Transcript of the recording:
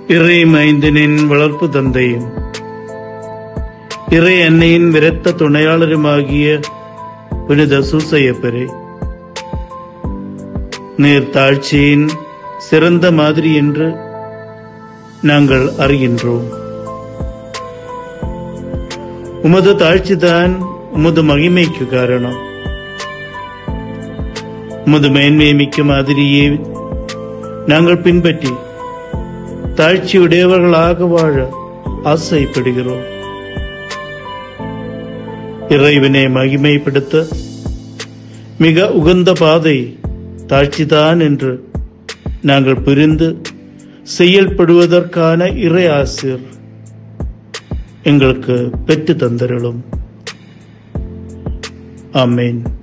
இறை மைந்தனின் வளர்ப்பு தந்தையும் இறை அன்னையின் விரத்த துணையாளருமாகிய புனித சூசையப்பரே நீர் தாழ்ச்சியின் சிறந்த மாதிரி என்று நாங்கள் அறிகின்றோம் உமது தாழ்ச்சிதான் உமது மகிமைக்கு காரணம் உமது மேன்மை மிக்க மாதிரியே நாங்கள் பின்பற்றி தாழ்ச்சியுடையவர்களாக வாழ ஆசைப்படுகிறோம் இறைவனை மகிமைப்படுத்த மிக உகந்த பாதை தாழ்ச்சிதான் என்று நாங்கள் புரிந்து செயல்படுவதற்கான இறை ஆசிர் எங்களுக்கு பெற்று தந்தருளும் ஆமேன்